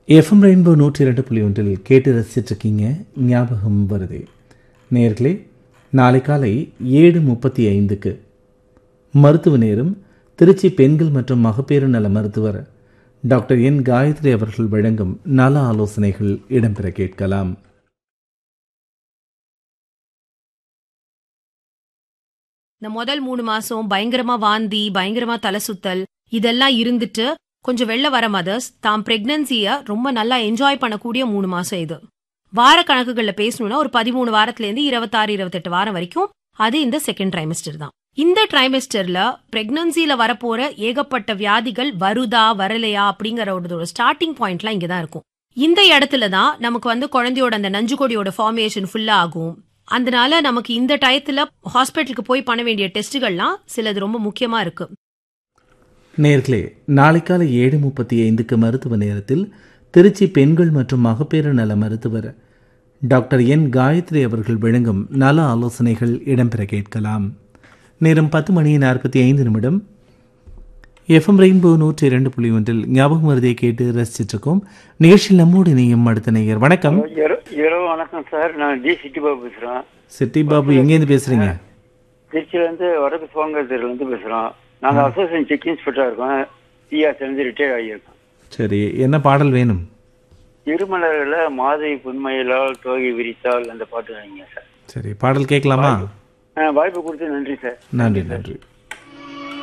FM rainbow நூற்றி இரண்டு புள்ளி ஒன்றில் கேட்டு ரசிச்சிட்ருக்கீங்க ஞாபகம் வருதே நேர்களே நாளை காலை ஏழு முப்பத்தி ஐந்துக்கு மருத்துவ நேரம் திருச்சி பெண்கள் மற்றும் மகப்பேறு நல மருத்துவர் டாக்டர் என் காயத்ரி அவர்கள் வழங்கும் நல ஆலோசனைகள் இடம்பெற கேட்கலாம் இந்த முதல் மூணு மாசம் பயங்கரமா வாந்தி பயங்கரமா தலை சுத்தல் இதெல்லாம் இருந்துட்டு கொஞ்சம் வெளில வர மதர்ஸ் தாம் பிரெக்னன்சிய ரொம்ப நல்லா என்ஜாய் பண்ணக்கூடிய மூணு மாசம் இது வார கணக்குகள்ல பேசணும்னா ஒரு பதிமூணு வாரத்துல இருந்து இருபத்தாறு இருபத்தெட்டு வாரம் வரைக்கும் அது இந்த செகண்ட் ட்ரைமெஸ்டர் தான் இந்த ட்ரைமெஸ்டர்ல பிரெக்னன்சில வரப்போற ஏகப்பட்ட வியாதிகள் வருதா வரலையா அப்படிங்கறதோட ஸ்டார்டிங் பாயிண்ட்லாம் இங்க தான் இருக்கும் இந்த இடத்துல தான் நமக்கு வந்து குழந்தையோட அந்த நஞ்சுக்கொடியோட ஃபார்மேஷன் ஃபுல்லா ஆகும் அதனால நமக்கு இந்த டயத்துல ஹாஸ்பிட்டலுக்கு போய் பண்ண வேண்டிய டெஸ்ட்டுகள்லாம் சிலது ரொம்ப முக்கியமா இருக்கு நேர்களே நாளை காலை ஏழு முப்பத்தி ஐந்துக்கு மருத்துவ நேரத்தில் திருச்சி பெண்கள் மற்றும் மகப்பேறு நல மருத்துவர் டாக்டர் என் காயத்ரி அவர்கள் வழங்கும் நல ஆலோசனைகள் இடம்பெற கேட்கலாம் நேரம் பத்து மணி நாற்பத்தி ஐந்து நிமிடம் எஃப்எம் ரெயின்போ நூற்றி இரண்டு புள்ளி ஒன்றில் ஞாபகம் வருதையை கேட்டு ரசிச்சிட்ருக்கோம் நிகழ்ச்சியில் நம்மோடு இணையும் அடுத்த நேயர் வணக்கம் இர- இரவு வணக்கம் சார் நான் டி சிட்டி பாபு பேசுறேன் சிட்டி பாபு எங்கேருந்து பேசுறீங்க திருச்சியில இருந்து வடக்கு சுவாங்க தெருல இருந்து பேசுறோம் நாங்க அசோசியேஷன் செக் இன்ஸ்பெக்டரா இருக்கோம் சிஆர்ல இருந்து ரிட்டையர் ஆகியிருக்கோம் சரி என்ன பாடல் வேணும் இருமலர்ல மாதை புன்மையிலால் தோகை விரித்தால் அந்த பாட்டு வைங்க சார் சரி பாடல் கேட்கலாமா ஆ, வாய்ப்பு கொடுத்து நன்றி சார் நன்றி நன்றி